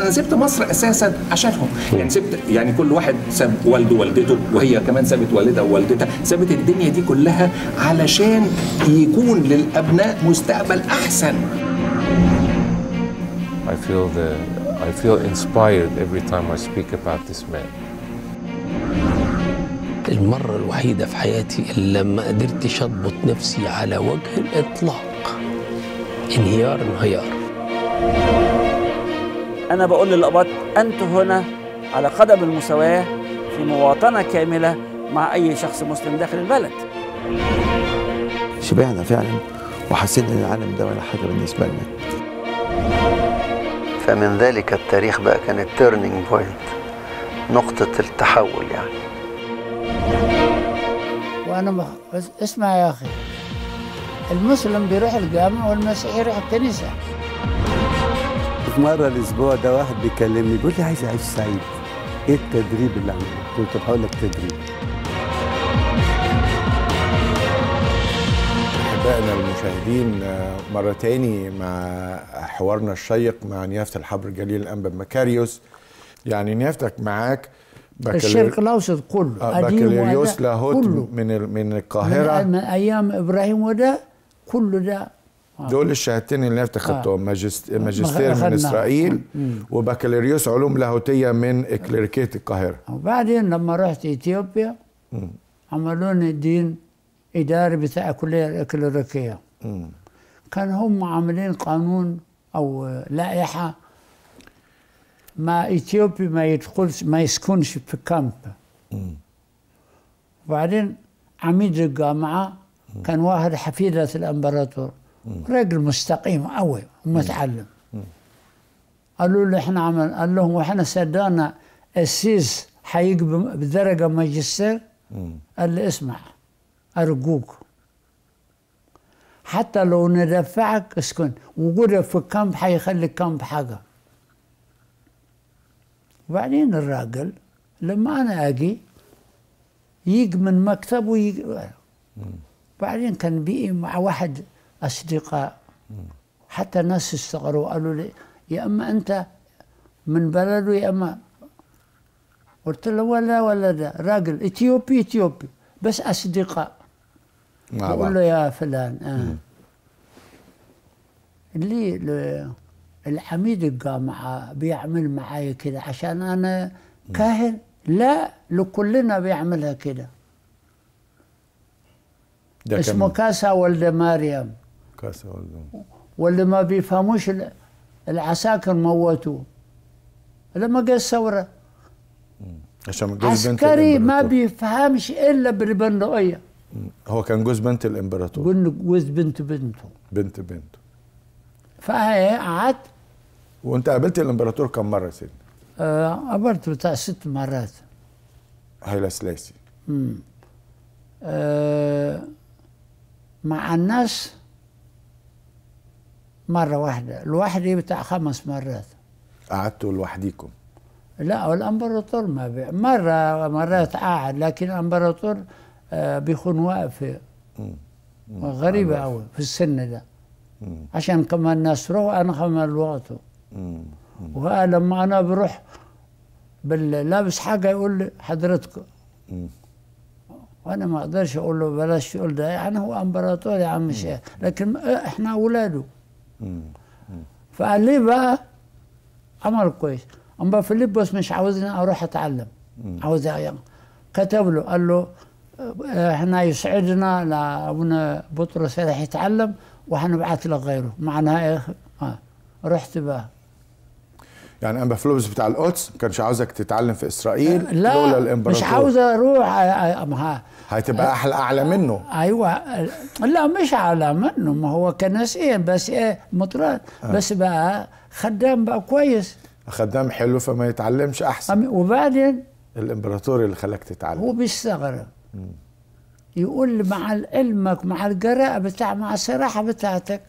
انا سبت مصر اساسا عشانهم يعني سبت يعني كل واحد ساب والده ووالدته وهي كمان سابت والدها ووالدتها سابت الدنيا دي كلها علشان يكون للابناء مستقبل احسن I feel the I feel inspired every time I speak about this man. المرة الوحيدة في حياتي اللي ما قدرتش أضبط نفسي على وجه الإطلاق انهيار انهيار أنا بقول للأباط أنتم هنا على قدم المساواة في مواطنة كاملة مع أي شخص مسلم داخل البلد شبعنا فعلا وحسينا ان العالم ده ولا حاجه بالنسبه لنا فمن ذلك التاريخ بقى كانت تيرنينج بوينت نقطة التحول يعني وانا مخ... بس اسمع يا اخي المسلم بيروح الجامع والمسيحي يروح الكنيسه في مرة الأسبوع ده واحد بيكلمني بيقول لي عايز أعيش سعيد إيه التدريب اللي عمله؟ قلت له طب هقول لك تدريب أحبائنا المشاهدين آه، مرة تاني مع حوارنا الشيق مع نيافة الحبر جليل الأنبا مكاريوس يعني نيافتك معاك بكالور- الشرق الاوسط كله آه، قديم بكالوريوس وده لاهوت كله من ال- من من, القاهرة من ايام ابراهيم وده كله ده دول الشهادتين اللي نيافتك خدتهم ماجست- ماجستير أخدنا. من إسرائيل مم. وبكالوريوس علوم لاهوتية من إكليريكية القاهرة وبعدين لما رحت اثيوبيا مم. عملوني دين اداري بتاع كليه الاكليريكيه مم. كان هم عاملين قانون او لائحه ما اثيوبي ما يدخلش ما يسكنش في كامب مم. وبعدين عميد الجامعه كان واحد حفيدة الامبراطور راجل مستقيم قوي ومتعلم قالوا له احنا عمل قال لهم واحنا صدقنا السيس حيجي بم- بدرجه ماجستير مم. قال لي اسمع ارجوك حتى لو ندفعك اسكن وجودك في الكامب حيخلي الكامب حاجه وبعدين الراجل لما انا اجي يجي من مكتب ويجي بعدين كان بيجي مع واحد اصدقاء حتى الناس استغربوا قالوا لي يا اما انت من بلده يا اما قلت له ولا ولا ده راجل اثيوبي اثيوبي بس اصدقاء مع بقول بعض له يا فلان آه. اللي ل- العميد الجامعة بيعمل معايا كده عشان أنا كاهن لا لكلنا بيعملها كده ده اسمه كان كاسا ولد مريم كاسة ولا- واللي ما بيفهموش ال- العساكر موتوه لما جه الثورة عشان جوز بنت عسكري ما الإمبراطور. بيفهمش إلا بالبندقية هو كان جوز بنت الإمبراطور قلنا جوز بنت بنته بنت بنته فقعدت وانت قابلت الامبراطور كم مره يا سيدنا؟ آه، قابلته بتاع ست مرات هيلا سلاسي مم. آه، مع الناس مرة واحدة لوحدي بتاع خمس مرات قعدتوا لوحديكم لا والامبراطور ما بي... مرة مرات قاعد لكن الامبراطور آه، بيكون واقف غريبة أوي في السن ده عشان كمان الناس تروح أنا كمان وقته ولما أنا بروح بال- لابس حاجة يقول لي حضرتك وانا ما اقدرش اقول له بلاش تقول ده يعني هو امبراطور يا عم الشيخ لكن احنا اولاده فقال لي بقى عمل كويس اما فيليبوس مش عاوزني اروح اتعلم عاوز يعني كتب له قال له اه، احنا يسعدنا لابونا بطرس راح يتعلم وهنبعث لك غيره معناها ايه اه رحت بقى يعني انبا فلوبس بتاع القدس ما كانش عاوزك تتعلم في اسرائيل لولا لا الامبراطور مش عاوز اروح اه، اه، ما- هتبقى احلى اعلى منه ايوه لا مش على منه ما هو كنسيا بس ايه مطران بس بقى خدام بقى كويس خدام حلو فما يتعلمش احسن أم- وبعدين الامبراطور اللي خلاك تتعلم هو بيستغرب يقول لي مع علمك مع القراءة بتاع مع الصراحة بتاعتك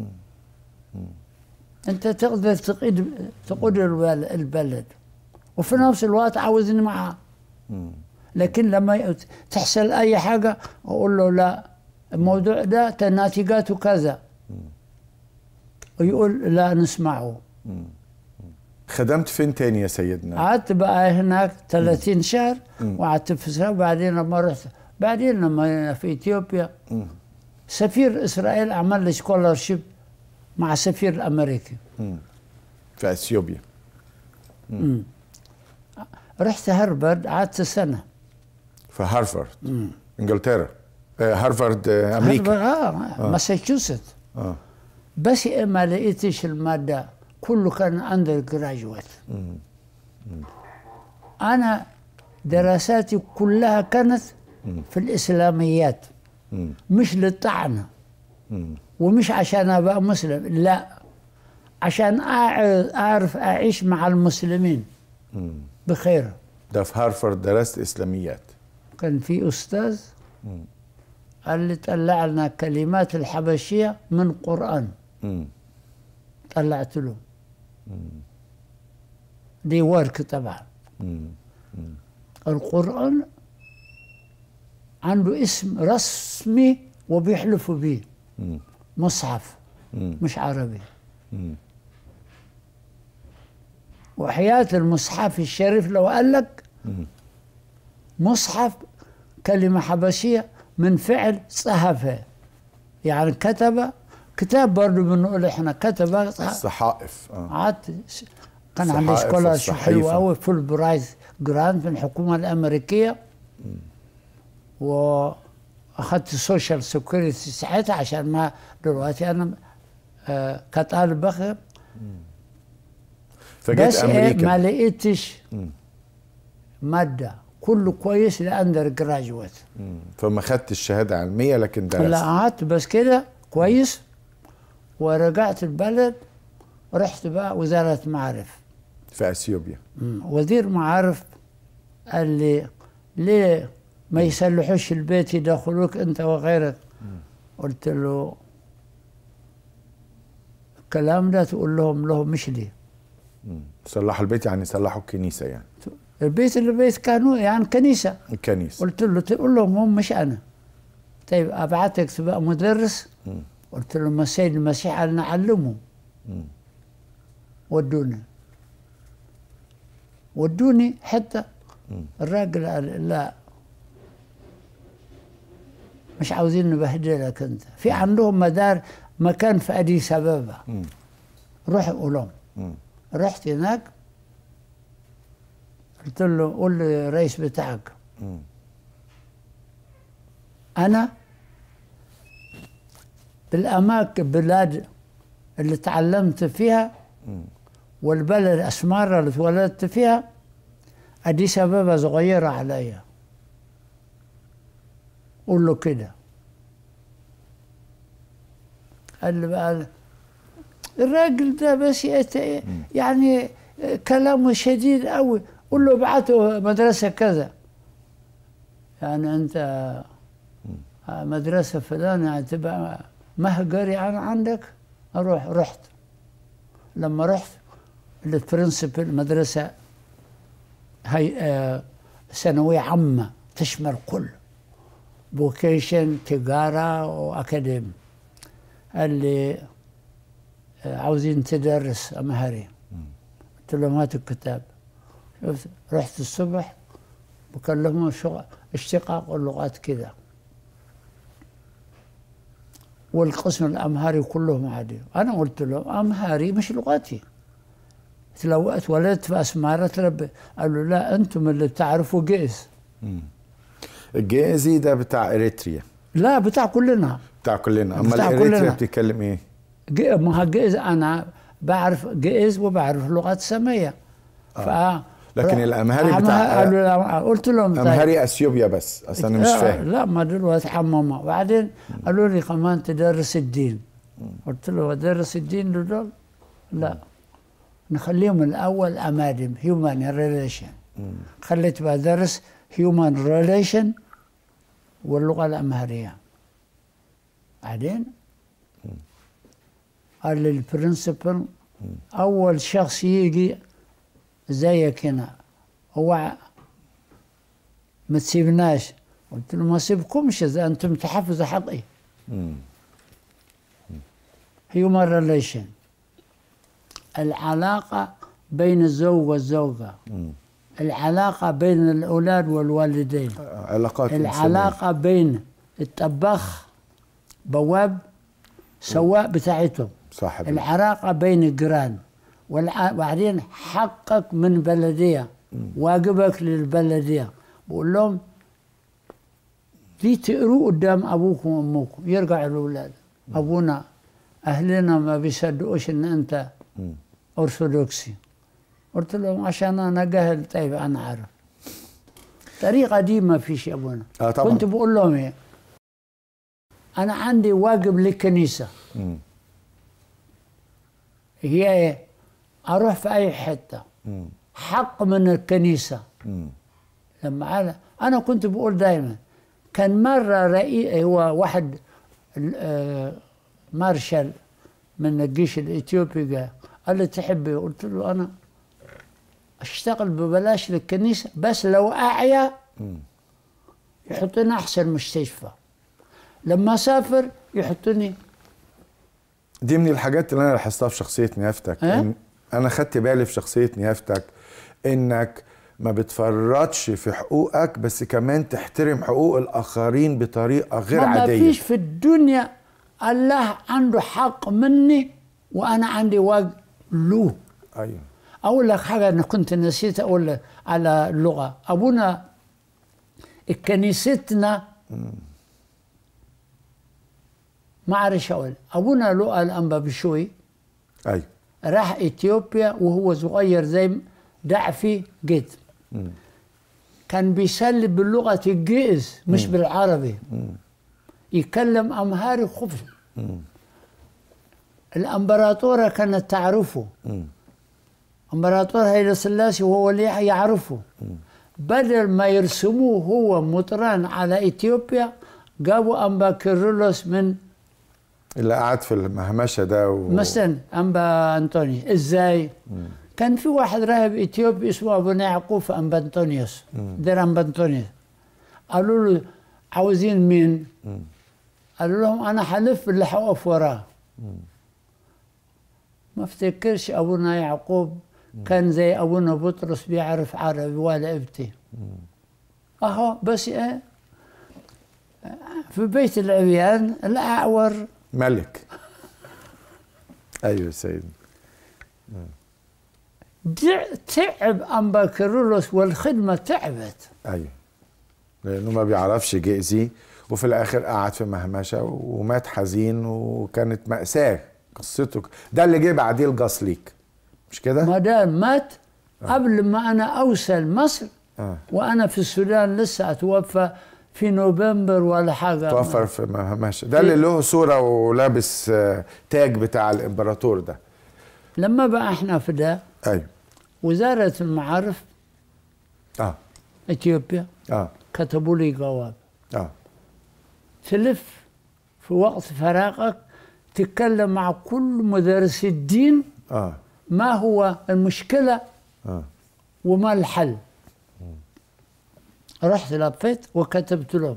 انت تقدر تقيد تقود البل- البلد وفي نفس الوقت عاوزني معاه لكن لما ي- تحصل اي حاجة اقول له لا الموضوع ده تناتجاته كذا ويقول لا نسمعه خدمت فين تاني يا سيدنا قعدت بقى هناك 30 شهر وقعدت في إسرائيل وبعدين لما رحت بعدين لما في اثيوبيا سفير اسرائيل عمل لي سكولرشيب مع السفير الامريكي في اثيوبيا رحت هارفارد قعدت سنه في هارفارد انجلترا آه، هارفارد آه، امريكا هارفارد اه, ماساتشوست اه بس ما لقيتش الماده كله كان اندر جراجويت انا دراساتي كلها كانت في الاسلاميات مش للطعنه ومش عشان ابقى مسلم لا عشان أع- اعرف اعيش مع المسلمين بخير ده في هارفارد درست اسلاميات كان في استاذ قال لي طلع لنا كلمات الحبشيه من قران مم. طلعت له دي ورك طبعا القرآن عنده اسم رسمي وبيحلفوا بيه مصحف مش عربي وحياة المصحف الشريف لو قال لك مصحف كلمة حبشية من فعل صحفة يعني كتب كتاب برضه بنقول احنا كتب الصحائف اه قعدت س- كان عندي الصحائف سكولارشيب حلو والصحيفة. قوي فول برايز جراند من الحكومه الامريكيه واخذت سوشيال سيكوريتي ساعتها عشان ما دلوقتي انا آه كطالب بخير فجيت بس إيه امريكا ما لقيتش ماده كله كويس لاندر جراجويت مم. فما خدت الشهاده علميه لكن لا درست قعدت بس كده كويس ورجعت البلد رحت بقى وزاره معارف في اثيوبيا مم. وزير معارف قال لي ليه ما يسلحوش البيت يدخلوك انت وغيرك قلت له الكلام ده تقول لهم له مش لي صلحوا البيت يعني صلحوا الكنيسه يعني البيت اللي بيت كانوا يعني كنيسه الكنيسه قلت له تقول لهم هم مش انا طيب ابعتك تبقى مدرس قلت له ما السيد المسيح قال نعلمه ودوني ودوني حتى الراجل قال لا مش عاوزين نبهدلك انت في عندهم مدار مكان في اديس ابابا روح قولهم رحت هناك قلت له قول لي الرئيس بتاعك انا بالاماكن بلاد اللي تعلمت فيها والبلد اسمارة اللي اتولدت فيها اديس ابابا صغيرة عليا قول له كده قال لي بقى الراجل ده بس يت- يعني كلامه شديد قوي قول له ابعته مدرسة كذا يعني انت مدرسة فلان يعني تبقى مهجر يعني عندك اروح رحت لما رحت البرنسبل مدرسة هي آه، ثانوية عامة تشمل كل فوكيشن تجارة وأكاديمي قال لي آه، عاوزين تدرس أمهري قلت لهم هاتوا الكتاب شفت رحت الصبح بكلمهم شغل اشتقاق اللغات كده والقسم الامهري كلهم عادي انا قلت لهم امهري مش لغتي لو اتولدت في اسماره تربي قالوا لا انتم اللي بتعرفوا جئز الجائزي ده بتاع اريتريا لا بتاع كلنا بتاع كلنا اما بتاع الاريتريا كلنا. بتتكلم ايه جئ- ما هو جئز انا بعرف جئز وبعرف لغات ساميه ف لكن الأمهري أمه- بتاع- قالوا لا قلت لهم طيب. امهري اثيوبيا بس اصل انا مش لا- فاهم لا ما دلوقتي حمامة وبعدين قالوا لي كمان تدرس الدين قلت له ادرس الدين لدول لا نخليهم الاول امادم هيومن ريليشن خليت بدرس هيومن ريليشن واللغه الامهريه بعدين قال لي البرنسبل اول شخص يجي زيك هنا هو ما تسيبناش قلت له ما سيبكمش اذا انتم تحفظوا حقي هيومن ريليشن العلاقة بين الزوج والزوجة العلاقة بين الأولاد والوالدين علاقات إنسانية. العلاقة بين الطباخ بواب سواق بتاعتهم صح بيه. العلاقة بين الجيران والع- وبعدين حقك من بلدية واجبك للبلدية بقول لهم دي تقروه قدام أبوكم وأمكم يرجع الأولاد أبونا أهلنا ما بيصدقوش إن أنت أرثوذكسي قلت لهم عشان أنا جاهل طيب أنا عارف الطريقة دي ما فيش يا أبونا آه طبعا. كنت بقول لهم إيه أنا عندي واجب للكنيسة مم. هي ايه؟ اروح في اي حته مم. حق من الكنيسه مم. لما انا انا كنت بقول دايما كان مره رئيس هو واحد ال- آه، مارشال من الجيش الاثيوبي جاء قال لي تحب إيه؟ قلت له انا اشتغل ببلاش للكنيسه بس لو اعيا يحطوني احسن مستشفى لما اسافر يحطوني دي من الحاجات اللي انا لاحظتها في شخصيه نيافتك اه؟ إن انا خدت بالي في شخصيه نيافتك انك ما بتفرطش في حقوقك بس كمان تحترم حقوق الاخرين بطريقه غير ما ما عاديه فيش في الدنيا الله عنده حق مني وانا عندي واجب له ايوه اقول لك حاجه انا كنت نسيت اقول لك على اللغه ابونا كنيستنا ما اعرفش اقول ابونا لقى الانبا بشوي ايوه راح اثيوبيا وهو صغير زي ضعفي جدا كان بيسلي بلغه الجئز مش بالعربي يتكلم امهاري خفي الامبراطوره كانت تعرفه امبراطور هيلا سلاسي وهو اللي يعرفه بدل ما يرسموه هو مطران على اثيوبيا جابوا انبا كيرلس من اللي قعد في المهمشه ده و... مثلا انبا انطونيوس ازاي؟ كان في واحد راهب اثيوبي اسمه ابونا يعقوب في انبا انطونيوس دير انبا انطونيوس قالوا له عاوزين مين؟ قالوا لهم انا حلف اللي حوقف وراه ما افتكرش ابونا يعقوب كان زي ابونا بطرس بيعرف عربي ولا ابتي اهو بس ايه في بيت العريان الاعور ملك ايوه سيدي دع- تعب أنبا كيرلس والخدمة تعبت ايوه لانه ما بيعرفش جئزي وفي الاخر قعد في مهمشه ومات حزين وكانت ماساه قصته ده اللي جه بعديه الجاسليك مش كده؟ ما دام مات قبل ما أنا أوصل مصر آه. وأنا في السودان لسه أتوفى في نوفمبر ولا حاجة توفر في مهمشه ده اللي له صوره ولابس آه، تاج بتاع الامبراطور ده لما بقى احنا في ده ايوه وزارة المعارف اه اثيوبيا اه كتبوا لي جواب اه تلف في وقت فراغك تتكلم مع كل مدرسي الدين اه ما هو المشكلة اه وما الحل رحت لفيت وكتبت لهم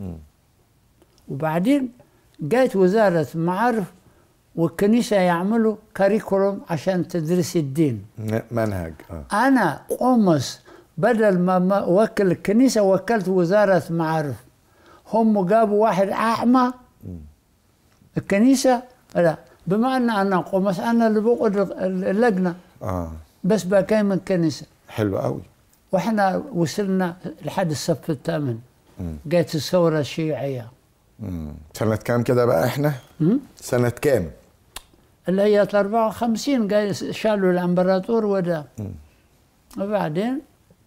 وبعدين جات وزارة المعارف والكنيسة يعملوا كاريكولوم عشان تدرس الدين ن- منهج اه أنا قمص بدل ما ما أوكل الكنيسة وكلت وزارة معارف هم جابوا واحد أعمى الكنيسة لا بما أن أنا قمص أنا اللي بقعد اللجنة اه بس بكام الكنيسة حلو قوي واحنا وصلنا لحد الصف الثامن جت الثورة الشيوعية مم. سنة كام كده بقى احنا؟ سنة كام؟ اللي هي 54 جاي شالوا الامبراطور وده وبعدين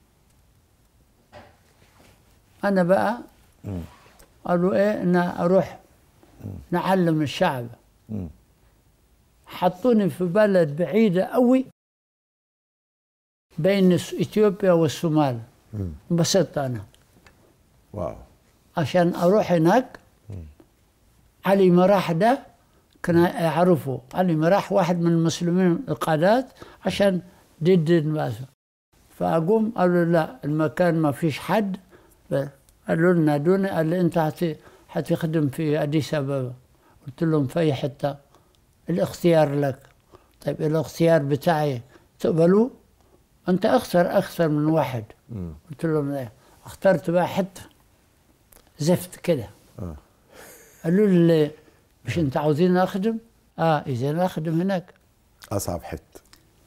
انا بقى قالوا ايه ان اروح نعلم الشعب حطوني في بلد بعيدة قوي بين الس- اثيوبيا والصومال انبسطت انا واو عشان اروح هناك علي مراح ده كان يعرفه علي مراح واحد من المسلمين القادات عشان ضد الناس فاقوم قالوا لا المكان ما فيش حد قالوا لنا دوني قال لي انت هت- هتخدم في اديس ابابا قلت لهم في اي حته الاختيار لك طيب الاختيار بتاعي تقبلوه انت اختر اكثر من واحد قلت لهم لا اخترت واحد زفت كده آه. قالوا لي مش انت عاوزين اخدم اه اذا اخدم هناك اصعب حته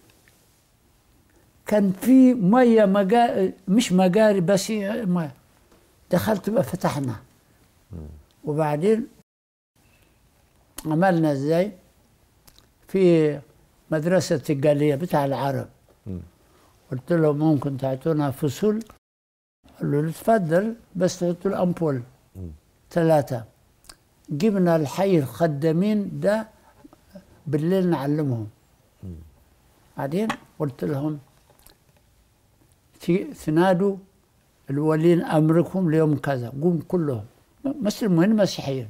كان في ميه مجاري مش مجاري بس هي ميه دخلت بقى فتحنا وبعدين عملنا ازاي في مدرسة الجالية بتاع العرب قلت له ممكن تعطونا فصول قالوا لي تفضل بس تحطوا الأمبول ثلاثة جبنا الحي الخدامين ده بالليل نعلمهم بعدين قلت لهم في تنادوا الولين امركم ليوم كذا قوم كلهم مسلمين مسيحيين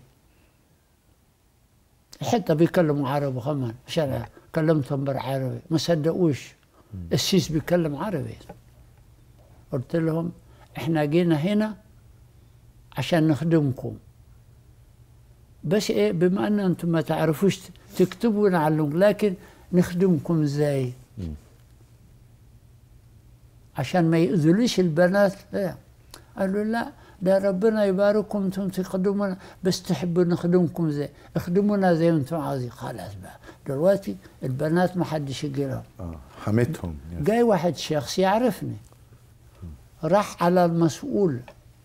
حتى بيكلموا عربي كمان عشان كلمتهم بالعربي ما صدقوش السيس بيكلم عربي قلت لهم احنا جينا هنا عشان نخدمكم بس ايه بما ان انتم ما تعرفوش تكتبوا ونعلمكم لكن نخدمكم ازاي عشان ما يؤذوليش البنات لا قالوا لا ده ربنا يبارككم انتم تخدمونا بس تحبوا نخدمكم زي اخدمونا زي ما انتم عايزين خلاص بقى دلوقتي البنات ما حدش يجي لهم اه حمتهم جاي واحد شخص يعرفني راح على المسؤول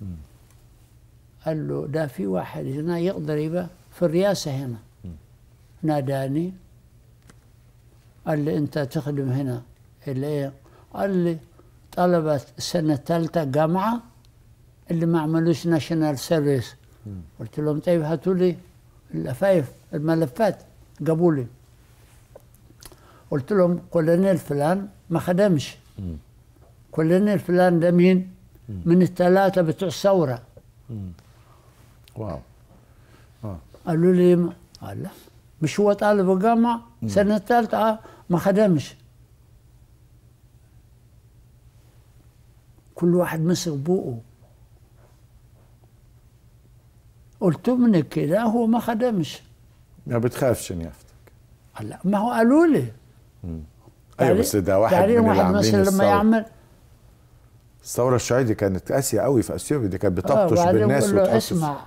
قال له ده في واحد هنا يقدر يبقى في الرئاسة هنا ناداني قال لي انت تخدم هنا اللي ايه قال لي طلبة السنة الثالثة جامعة اللي ما عملوش ناشونال سيرفيس قلت لهم طيب هاتوا لي اللفايف الملفات جابوا لي قلت لهم كولونيل فلان ما خدمش كولونيل فلان ده مين؟ من الثلاثة بتوع الثورة واو قالوا لي ما قال لا مش هو طالب الجامعة سنة ثالثة آه ما خدمش كل واحد مسك بوقه قلت من كده هو ما خدمش ما بتخافش نيافتك قال لا ما هو قالوا لي ايوه بس ده واحد بعدين من اللي واحد عاملين مثلا لما الثورة. يعمل الثورة الشيوعية دي كانت قاسية قوي في اثيوبيا دي كانت آه بتبطش بعدين بالناس بقول له وتحط اسمع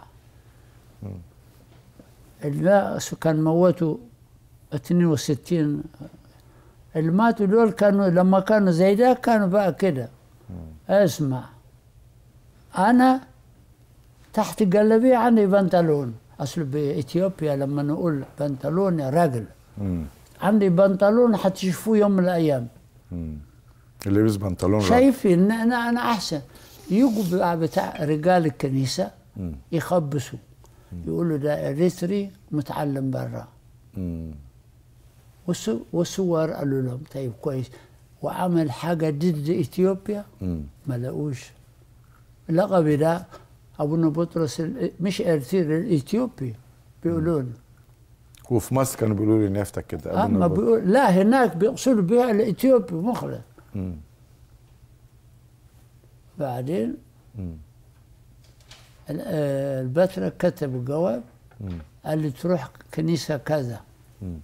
الناس كان موتوا 62 اللي ماتوا دول كانوا لما كانوا زي ده كانوا بقى كده اسمع انا تحت جلابيه عندي بنطلون اصل باثيوبيا لما نقول بنطلون يا راجل مم. عندي بنطلون حتشوفوه يوم من الايام اللي لبس بنطلون رابط. شايفين ان انا انا احسن يجوا بقى بتاع رجال الكنيسه يخبسوا يقولوا ده اريتري متعلم برا مم. والصو- والصور قالوا لهم طيب كويس وعمل حاجه ضد اثيوبيا مم. ما لقوش لقب ده ابونا بطرس ال- مش ارتيري الاثيوبي بيقولوا له وفي مصر كانوا بيقولوا لي نيافتك كده اما أبونا بيقول لا هناك بيقصدوا بها الاثيوبي مخلص مم. بعدين مم. ال- آه، البتراء كتب الجواب مم. قال لي تروح كنيسة كذا مم.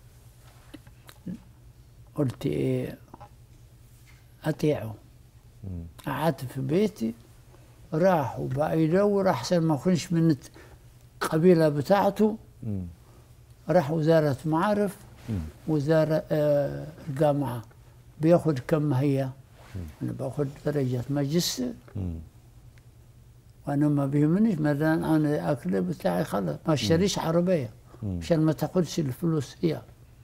قلت ايه اطيعه قعدت في بيتي راح وبقى يدور احسن ما اكونش من القبيلة بتاعته مم. راح وزارة معارف وزارة آه الجامعة بياخد كم هي أنا باخد درجة ماجستير مم. وأنا ما بيهمنيش ما دام أنا الأكل بتاعي خلص ما اشتريش عربية عشان ما تاخدش الفلوس هي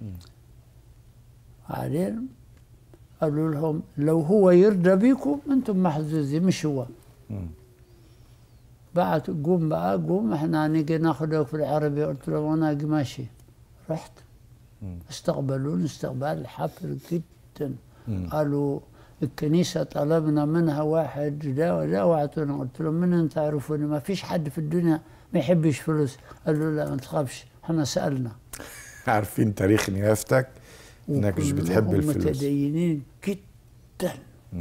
بعدين قالوا لهم لو هو يرضى بيكم أنتم محظوظين مش هو مم. بعت قوم بقى قوم احنا نيجي ناخذك في العربية قلت لهم انا أجي ماشي رحت استقبلوني استقبال حفل جدا قالوا الكنيسة طلبنا منها واحد ده وده واعطونا قلت لهم من انت تعرفوني ما فيش حد في الدنيا ما يحبش فلوس قالوا لا ما تخافش احنا سألنا عارفين تاريخ نيافتك انك مش بتحب وكلهم الفلوس متدينين جدا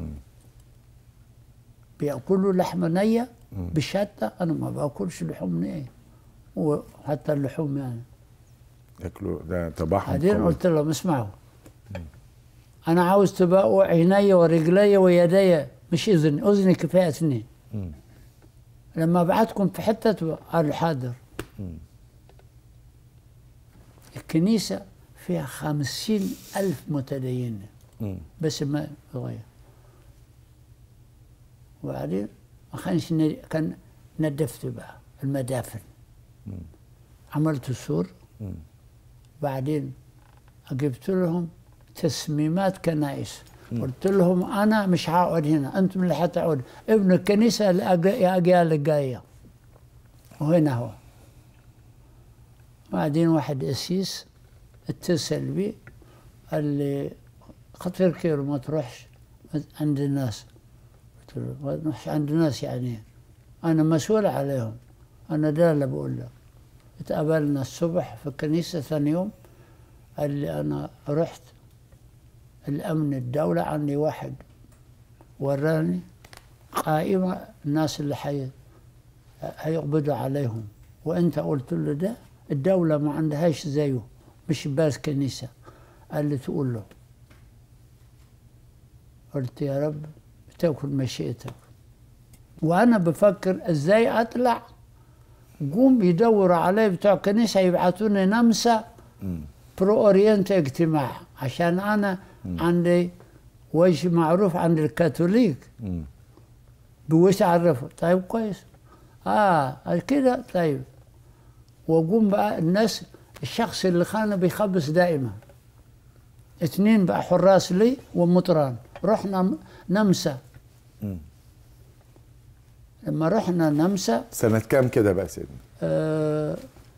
بياكلوا لحمه نيه بشتى انا ما باكلش لحوم نيه وحتى اللحوم يعني ياكلوا ده طبعهم بعدين قوي. قلت لهم اسمعوا انا عاوز تبقوا عيني ورجلي ويدي مش اذني اذني كفايه اثنين لما ابعتكم في حته تبقى- قالوا حاضر الكنيسه فيها خمسين ألف متدين بس ما صغير وبعدين ما كانش ن- كان ندفت بقى المدافن عملت سور بعدين جبت لهم تسميمات كنائس قلت لهم انا مش هقعد هنا انتم اللي هتقعدوا ابن الكنيسه الاجيال الجايه وهنا هو بعدين واحد قسيس اتصل بي قال لي خطير كيلو ما تروحش عند الناس قلت له ما تروحش عند الناس يعني انا مسؤول عليهم انا ده اللي بقول لك اتقابلنا الصبح في الكنيسه ثاني يوم قال لي انا رحت الامن الدوله عني واحد وراني قائمه الناس اللي حي هيقبضوا عليهم وانت قلت له ده الدوله ما عندهاش زيه مش بس كنيسه قال لي تقول له قلت يا رب تاكل مشيئتك وانا بفكر ازاي اطلع قوم يدوروا علي بتوع كنيسه يبعثوني نمسا برو اورينت اجتماع عشان انا عندي وجه معروف عند الكاثوليك بوش اعرفه طيب كويس اه كده طيب واقوم بقى الناس الشخص اللي كان بيخبص دائما اثنين بقى حراس لي ومطران رحنا نمسا لما رحنا نمسا سنة كام كده بقى سيدنا؟ آه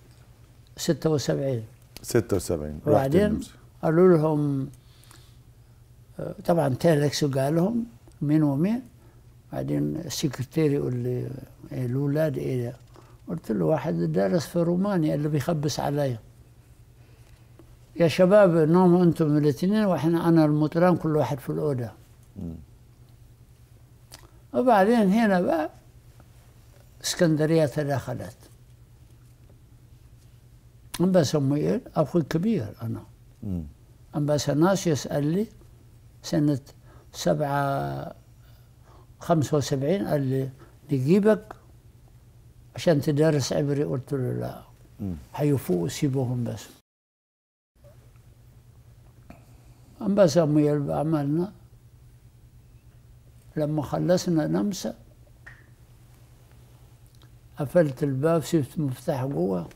76 76 رحت وبعدين النمسا. قالوا لهم آه، طبعا تيلكس قال لهم مين ومين بعدين السكرتير يقول لي إيه الاولاد ايه ده؟ قلت له واحد درس في رومانيا اللي بيخبس عليا يا شباب نوموا انتم الاثنين واحنا انا المطران كل واحد في الاوضه وبعدين هنا بقى اسكندريه تدخلت أنبا سموئيل أخوي كبير أنا أنبا ناس يسأل لي سنة سبعة خمسة وسبعين قال لي نجيبك عشان تدرس عبري قلت له لا حيفوق سيبوهم بس أنبا سموئيل عملنا لما خلصنا نمسا قفلت الباب سبت مفتاح جوه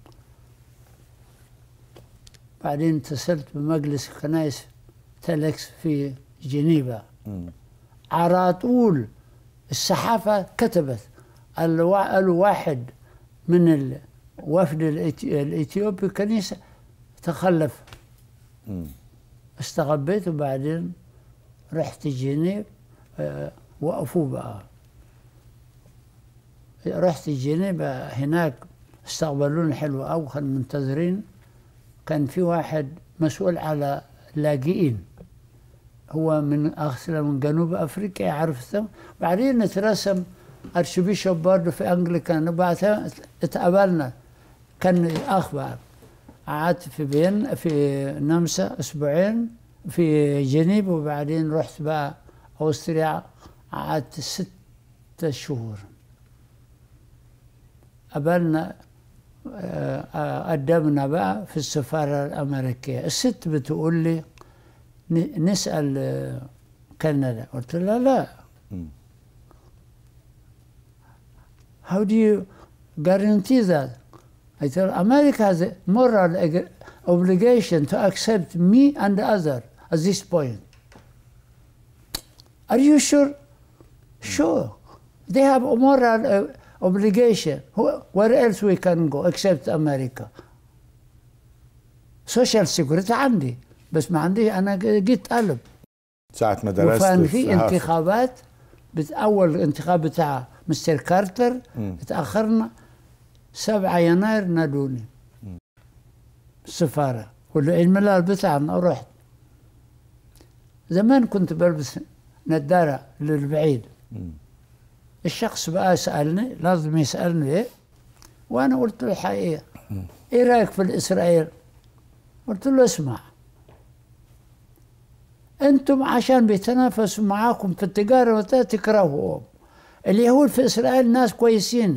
بعدين اتصلت بمجلس كنائس تلكس في جنيفا على طول الصحافة كتبت قالوا قالوا واحد من الوفد الإثي- الإثيوبي كنيسة تخلف استغبيت وبعدين رحت جنيف آه، وقفوا بقى رحت جنيف هناك استقبلوني حلو أوي كانوا منتظرين كان في واحد مسؤول على لاجئين هو من اصلا من جنوب افريقيا عرفته بعدين اترسم ارشبيشوب برضه في انجليكان وبعدها اتقابلنا كان اخ بقى قعدت في بين في نمسا اسبوعين في جنيف وبعدين رحت بقى اوستريا قعدت ست شهور قابلنا آه، آه، قدمنا بقى في السفارة الأمريكية الست بتقول لي ن- نسأل آه، كندا قلت لها لا How do you guarantee that? I told her, America has a moral ag- obligation to accept me and the other at this point. Are you sure? Sure. They have a moral uh, obligation. Who, where else we can go except America? social security عندي بس ما عندي انا جيت قلب ساعة ما درست وكان في هارفرد. انتخابات بت اول انتخاب بتاع مستر كارتر اتاخرنا 7 يناير نادوني السفاره والعيد الميلاد بتاعنا رحت زمان كنت بلبس نظاره للبعيد الشخص بقى سالني لازم يسالني ايه وانا قلت له الحقيقه ايه رايك في الاسرائيل قلت له اسمع انتم عشان بيتنافسوا معاكم في التجاره وت- تكرهوهم اليهود في اسرائيل ناس كويسين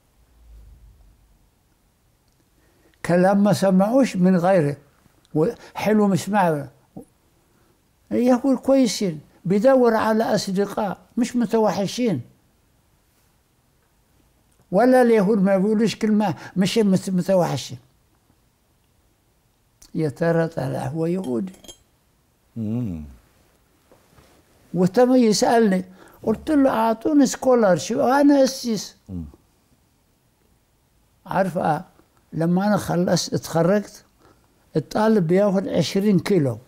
كلام ما سمعوش من غيره حلو مش معه اليهود كويسين بيدور على اصدقاء مش متوحشين ولا اليهود ما بيقولوش كلمه مش مت- متوحشين يا ترى طلع هو يهودي مم. وتم يسالني قلت له اعطوني سكولارشيب انا اسيس عارف آه لما انا خلصت اتخرجت الطالب بياخد 20 كيلو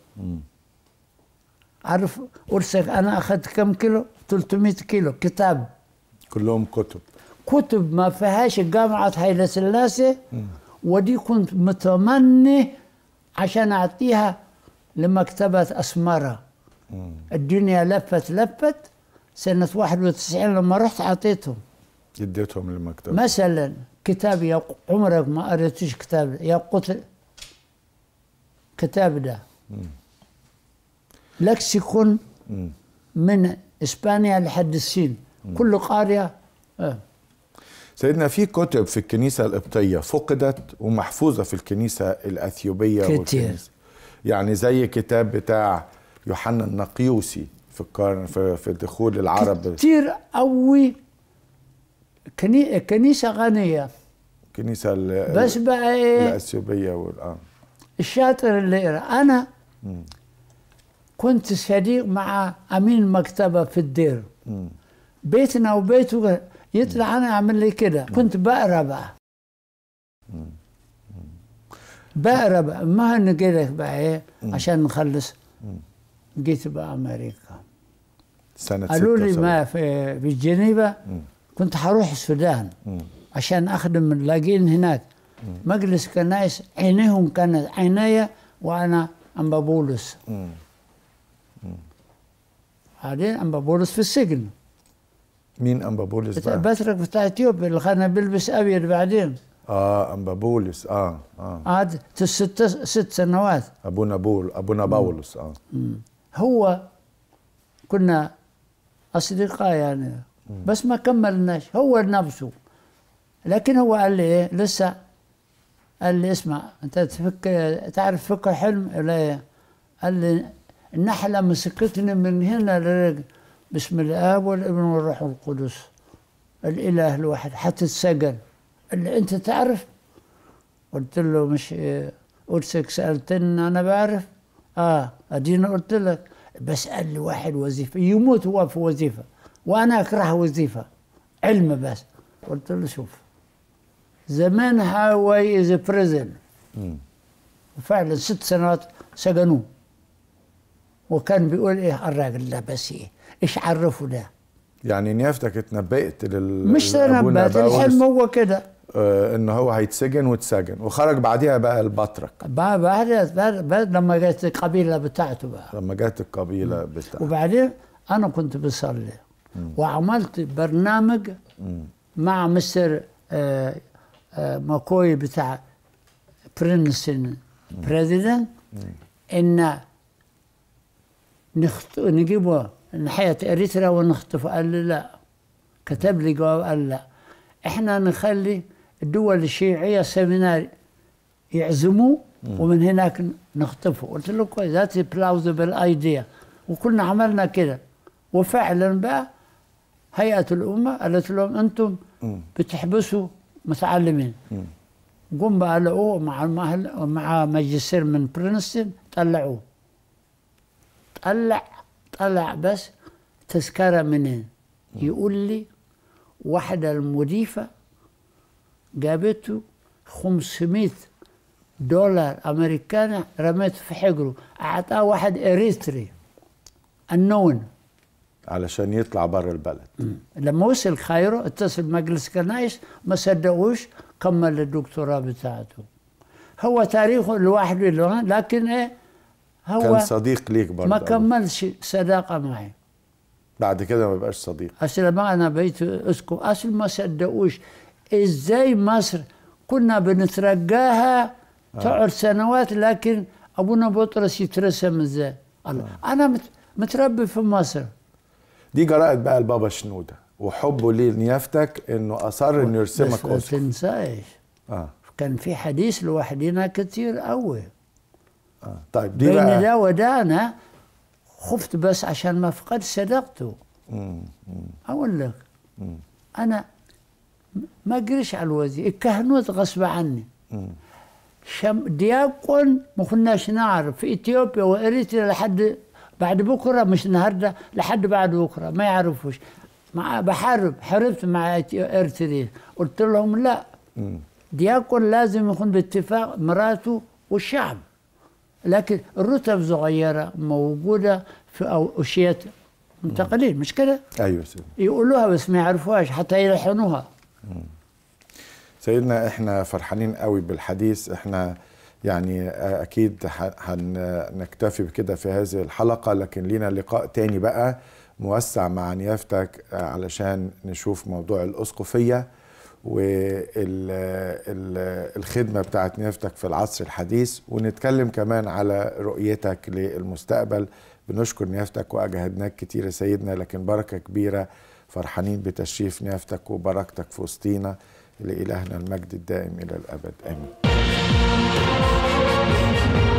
عارف ارسك انا اخذت كم كيلو 300 كيلو كتاب كلهم كتب كتب ما فيهاش جامعة هيلة سلاسة ودي كنت متمني عشان أعطيها لمكتبة أسمرة الدنيا لفت لفت سنة 91 لما رحت أعطيتهم اديتهم للمكتب مثلا كتاب يا عمرك ما قريتش كتاب يا قتل كتاب ده لكسيكون مم. من اسبانيا لحد الصين كل قاريه آه. سيدنا في كتب في الكنيسة القبطية فقدت ومحفوظة في الكنيسة الأثيوبية كتير. والكنيسة يعني زي كتاب بتاع يوحنا النقيوسي في القرن في, في دخول العرب كتير قوي كني... كنيسه غنيه الكنيسة ال- بس بقى ايه الأثيوبية وال- آه. الشاطر اللي يقرا انا كنت صديق مع امين مكتبه في الدير بيتنا وبيته يطلع انا اعمل لي كده كنت بقرا بقى بقرا بقى ما نجي لك بقى ايه عشان نخلص جيت بقى امريكا سنة قالوا لي 76. ما في في جنيفا كنت هروح السودان عشان اخدم اللاجئين هناك مجلس كنائس عينيهم كانت عينيا وانا انبا بولس بعدين انبا بولس في السجن مين أمبابولس بقى؟ بترك بتاع اثيوبيا اللي كان بيلبس ابيض بعدين اه أمبابولس اه اه قعد ست ست سنوات أبونا بول أبونا باولس اه هو كنا اصدقاء يعني بس ما كملناش هو نفسه لكن هو قال لي ايه لسه قال لي اسمع انت تفك تعرف فك حلم ولا إيه؟ قال لي النحله مسكتني من هنا لرجل بسم الاب والابن والروح القدس الاله الواحد حتتسجن قال لي انت تعرف قلت له مش إيه، قدسك سالتني انا بعرف اه ادينا قلت لك بس قال لي واحد وظيفه يموت هو في وظيفه وانا اكره وظيفه علم بس قلت له شوف زمان هاواي از بريزن وفعلا ست سنوات سجنوه وكان بيقول ايه الراجل ده بس ايه ايش عرفه ده يعني نيافتك اتنبأت لل مش لأبونا تنبأت باولس، الحلم هو كده آه ان هو هيتسجن واتسجن وخرج بعديها بقى البطرك بعد بعد بعد- بعد لما جت القبيله بتاعته بقى لما جت القبيله بتاع وبعدين انا كنت بصلي وعملت برنامج مع مستر آه، آه، ماكوي بتاع برينستون بريزيدنت ان نخط... نجيبه ناحية اريترا ونخطفه قال لي لا كتب لي جواب قال لا احنا نخلي الدول الشيوعية سيمينار يعزموه ومن هناك نخطفه قلت له كويس ذاتس بلاوزبل ايديا وكنا عملنا كده وفعلا بقى هيئة الأمة قالت لهم أنتم بتحبسوا متعلمين قم بقى لقوه مع المهل مع ماجستير من برينستون طلعوه طلع طلع بس تذكرة منين يقول لي واحدة المضيفة جابته 500 دولار أمريكاني رميته في حجره أعطاه واحد إريتري النون علشان يطلع بره البلد لما وصل كايرو اتصل مجلس كنايس ما صدقوش كمل الدكتوراه بتاعته هو تاريخه لوحده لوحده، لكن ايه هو كان صديق ليك برضه ما أوي. كملش صداقه معي بعد كده ما بقاش صديق اصل لما انا بيت اسكو اصل ما صدقوش ازاي مصر كنا بنترجاها تقعد سنوات لكن ابونا بطرس يترسم ازاي الله انا مت متربي في مصر دي جرأة بقى البابا شنودة وحبه ليه لنيافتك انه اصر انه يرسمك بس ما اسقف تنساش اه كان في حديث لوحدنا كتير قوي اه طيب دي بين بقى ده وده انا خفت بس عشان ما فقد صداقته مم. اقول لك انا ما اجريش على الوزير الكهنوت غصب عني شم دياقون ما كناش نعرف في اثيوبيا واريتريا لحد بعد بكره مش النهارده لحد بعد بكره ما يعرفوش مع بحارب حاربت مع إثيو- اريتريا قلت لهم لا دياقون لازم يكون باتفاق مراته والشعب لكن الرتب صغيره موجوده في اوشيه منتقلين مش كده؟ ايوه سيدنا يقولوها بس ما يعرفوهاش حتى يلحنوها سيدنا احنا فرحانين قوي بالحديث احنا يعني اكيد هنكتفي بكده في هذه الحلقة لكن لينا لقاء تاني بقى موسع مع نيافتك علشان نشوف موضوع الأسقفية والخدمة بتاعت نيافتك في العصر الحديث ونتكلم كمان على رؤيتك للمستقبل بنشكر نيافتك وأجهدناك كتير يا سيدنا لكن بركة كبيرة فرحانين بتشريف نيافتك وبركتك في وسطينا لإلهنا المجد الدائم إلى الأبد آمين